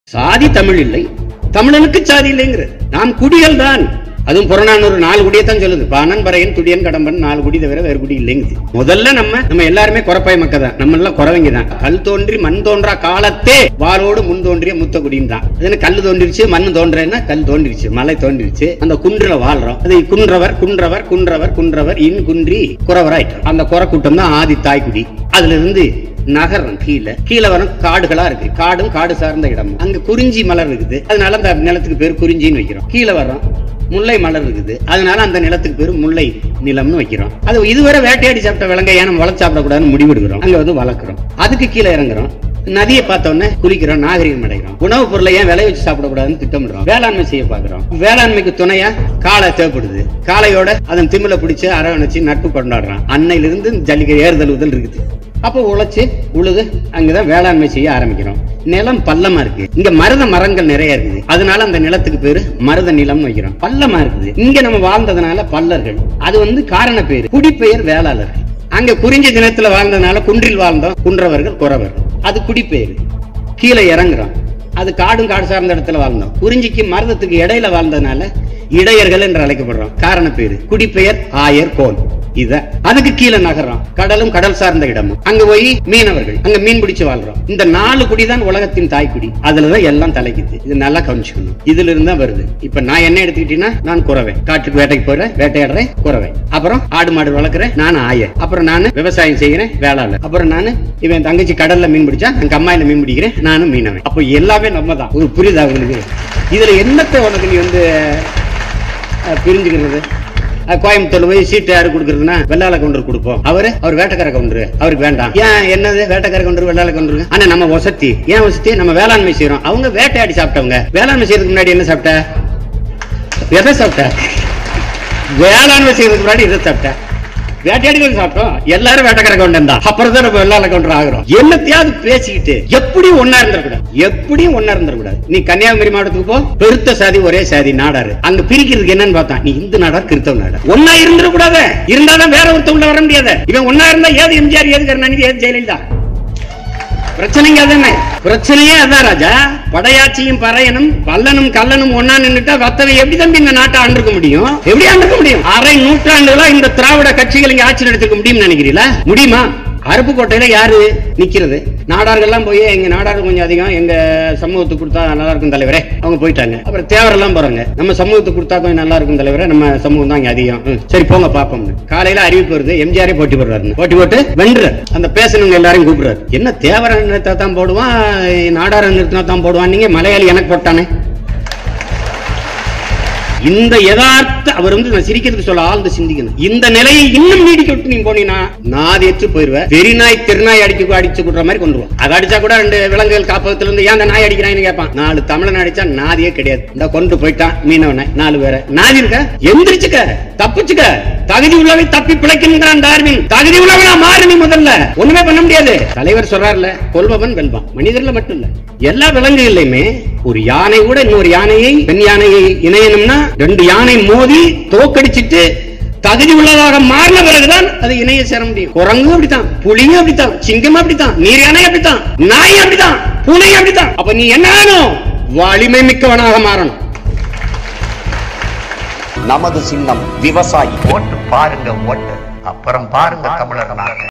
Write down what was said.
சாதி தமிழ் இல்லை தமிழனுக்கு சாதி இல்லைங்கிற நாம் குடிகள் தான் அதுவும் புறநானூறு நாலு குடியை தான் சொல்லுது பாணன் பறையன் துடியன் கடம்பன் நாலு குடி தவிர வேறு குடி இல்லைங்குது முதல்ல நம்ம நம்ம எல்லாருமே குறப்பாய் மக்கள் தான் நம்ம எல்லாம் குறவங்க தான் கல் தோன்றி மண் தோன்றா காலத்தே வாரோடு முன் தோன்றிய முத்த குடின்னு தான் அது கல் தோன்றிருச்சு மண் தோன்றேன்னா கல் தோன்றிருச்சு மலை தோன்றிருச்சு அந்த குன்றுல வாழ்றோம் அது குன்றவர் குன்றவர் குன்றவர் குன்றவர் இன் குன்றி குறவராயிட்டோம் அந்த குற கூட்டம் தான் ஆதி தாய்க்குடி அதுல இருந்து நகரம் கீழே கீழே வரும் காடுகளா இருக்கு காடும் காடு சார்ந்த இடம் அங்க குறிஞ்சி மலர் இருக்குது அதனால அந்த நிலத்துக்கு பேர் குறிஞ்சின்னு வைக்கிறோம் கீழே வரோம் முல்லை மலர் இருக்குது அதனால அந்த நிலத்துக்கு பேர் முல்லை நிலம்னு வைக்கிறோம் அது இதுவரை வேட்டையாடி சாப்பிட்ட விலங்கை ஏன் நம்ம வளர்த்து சாப்பிடக்கூடாதுன்னு முடிவெடுக்கிறோம் அங்க வந்து வளர்க்குறோம் அதுக்கு கீழே இறங்குறோம் நதியை பார்த்த உடனே குளிக்கிறோம் நாகரிகம் அடைகிறோம் உணவுப் பொருளை ஏன் விளைய வச்சு சாப்பிடக்கூடாதுன்னு திட்டமிடுறோம் வேளாண்மை செய்ய பார்க்கிறோம் வேளாண்மைக்கு துணையா காளை தேவைப்படுது காளையோட அதன் திமில பிடிச்சு அரவணைச்சு நட்பு கொண்டாடுறான் அன்னையிலிருந்து ஜல்லிக்கை ஏறுதல் உதல் இருக்குது அப்போ உழைச்சு உழுது அங்கதான் வேளாண்மை செய்ய ஆரம்பிக்கிறோம் நிலம் பள்ளமா இருக்கு இங்க மருத மரங்கள் நிறைய இருக்குது அதனால அந்த நிலத்துக்கு பேரு மருத நிலம்னு வைக்கிறோம் பள்ளமா இருக்குது இங்க நம்ம வாழ்ந்ததுனால பல்லர்கள் அது வந்து காரண பேரு குடிப்பெயர் வேளாளர்கள் அங்க குறிஞ்சி தினத்துல வாழ்ந்ததுனால குன்றில் வாழ்ந்தோம் குன்றவர்கள் குறவர்கள் அது குடிப்பெயர் கீழே இறங்குறோம் அது காடும் காடு சார்ந்த இடத்துல வாழ்ந்தோம் குறிஞ்சிக்கு மருதத்துக்கு இடையில வாழ்ந்ததுனால இடையர்கள் என்று அழைக்கப்படுறோம் காரண பேரு குடிப்பெயர் ஆயர் கோல் இத அதுக்கு கீழே நகரம் கடலும் கடல் சார்ந்த இடமும் அங்க போய் மீனவர்கள் அங்க மீன் பிடிச்சு வாழ்றோம் இந்த நாலு குடிதான் உலகத்தின் தாய்க்குடி அதுலதான் எல்லாம் தலைக்குது இது நல்லா கவனிச்சுக்கணும் இதுல இருந்து தான் வருது இப்ப நான் என்ன எடுத்துக்கிட்டீங்கன்னா நான் குறவேன் காட்டுக்கு வேட்டைக்கு போறேன் வேட்டையாடுறேன் குறவேன் அப்புறம் ஆடு மாடு வளர்க்குறேன் நான் ஆயர் அப்புறம் நான் விவசாயம் செய்கிறேன் வேளாளர் அப்புறம் நான் இவன் தங்கச்சி கடல்ல மீன் பிடிச்சா நான் கம்மாயில மீன் பிடிக்கிறேன் நானும் மீனவன் அப்போ எல்லாமே நம்ம தான் ஒரு புரியுதா உங்களுக்கு இதுல என்னத்தை உனக்கு நீ வந்து அஹ், பிரிஞ்சுக்கிறது அஹ், கோயம்புத்தூர்ல போய் சீட்டு யாரு கொடுக்கறதுன்னா வெள்ளாள கவுண்டர் கொடுப்போம் அவரு அவர் வேட்டக்கார கவுண்டர் அவருக்கு வேண்டாம் ஏன் என்னது வேட்டக்கார கவுண்டர் வெள்ளாள கவுண்டர் ஆனா நம்ம வசதி ஏன் வசதி நம்ம வேளாண்மை செய்யறோம் அவங்க வேட்டையாடி சாப்பிட்டவங்க வேளாண்மை செய்யறதுக்கு முன்னாடி என்ன சாப்பிட்ட எதை சாப்பிட்ட வேளாண்மை செய்யறதுக்கு முன்னாடி இதை சாப்பிட்ட வேட்டையாடிகள் சாப்பிட்டோம் எல்லாரும் வேட்டைக்கார கவுண்டன் தான் அப்புறம் தான் நம்ம வெள்ளாள கவுண்டர் ஆகிறோம் என்னத்தையாவது பேசிக்கிட்டு எப்படியும் ஒன்னா இருந்துடக்கூடாது எப்படியும் ஒன்னா இருந்துடக்கூடாது நீ கன்னியாகுமரி மாவட்டத்துக்கு போ பெருத்த சாதி ஒரே சாதி நாடாரு அங்க பிரிக்கிறதுக்கு என்னன்னு பார்த்தா நீ இந்து நாடார் கிறிஸ்தவ நாடார் ஒன்னா இருந்துடக்கூடாது இருந்தாதான் வேற ஒருத்தர் உள்ள வர முடியாது இவன் ஒன்னா இருந்தா ஏது எம்ஜிஆர் ஏது கருணாநிதி ஏது ஜெயலலிதா பிரச்சனைங்க அதானே பிரச்சனையே அதான் ராஜா படையாட்சியும் பறையனும் பல்லனும் கல்லனும் ஒன்னா நின்னுட்டா வத்தவை எப்படி தம்பி இந்த நாட்டை ஆண்டிருக்க முடியும் எப்படி ஆண்டிருக்க முடியும் அரை நூற்றாண்டுகளா இந்த திராவிட கட்சிகள் இங்க ஆட்சி நடத்திருக்க முடியும்னு நினைக்கிறீங்களா முடியுமா அருப்புக்கோட்டையில யாரு நிக்கிறது நாடார்கள்லாம் போய் எங்க நாடார் கொஞ்சம் அதிகம் எங்க சமூகத்துக்கு கொடுத்தா நல்லா இருக்கும் தலைவரே அவங்க போயிட்டாங்க அப்புறம் தேவரெல்லாம் போறாங்க நம்ம சமூகத்துக்கு கொடுத்தா கொஞ்சம் நல்லா இருக்கும் தலைவரே நம்ம சமூகம் தான் இங்க அதிகம் ம், சரி போங்க பாப்போம்னு காலையில அறிவிப்பு வருது எம்ஜிஆரே போட்டி போடுறாரு போட்டி போட்டு வென்று அந்த பேசணுங்க எல்லாரையும் கூப்பிடுறாரு என்ன தேவர நிறுத்தா தான் போடுவான் நாடார நிறுத்தினா தான் போடுவான் நீங்க மலையாளி எனக்கு போட்டானே இந்த யதார்த்த அவர் வந்து நான் சிரிக்கிறதுக்கு சொல்ல ஆழ்ந்து சிந்திக்கணும் இந்த நிலையை இன்னும் நீடிக்க விட்டு நீ போனீங்கன்னா நாதேற்று போயிருவேன் வெறிநாய் திருநாய் அடிக்க அடிச்சு கொடுற மாதிரி கொண்டுருவோம் அதை அடிச்சா கூட ரெண்டு விலங்குகள் காப்பகத்துல இருந்து ஏன் அந்த நாய் அடிக்கிறான்னு கேட்பான் நாலு தமிழன் அடிச்சா நாதியே கிடையாது இந்த கொண்டு போயிட்டான் மீனவனை நாலு பேரை நாதி இருக்க எந்திரிச்சுக்க தப்பிச்சுக்க தகுதி உள்ளவை தப்பி பிழைக்கின்றான் டார்வின் தகுதி உள்ளவனா மாறு நீ முதல்ல ஒண்ணுமே பண்ண முடியாது தலைவர் சொல்றாருல கொல்பவன் வெல்வான் மனிதர்ல மட்டும் இல்ல எல்லா விலங்குகள்லயுமே ஒரு யானை கூட இன்னொரு யானையை பெண் யானையை இணையணும்னா ரெண்டு யானை மோதி தோக்கடிச்சிட்டு தகுதி உள்ளதாக மாறின பிறகுதான் அது இணைய சேர முடியும் குரங்கும் அப்படித்தான் புலியும் அப்படித்தான் சிங்கம் அப்படித்தான் நீர் யானை அப்படித்தான் நாய் அப்படித்தான் பூனை அப்படித்தான் அப்ப நீ என்ன ஆகணும் வலிமை மிக்கவனாக மாறணும் நமது சின்னம் விவசாயி ஓட்டு பாருங்க ஓட்டு அப்புறம் பாருங்க தமிழர் நாடு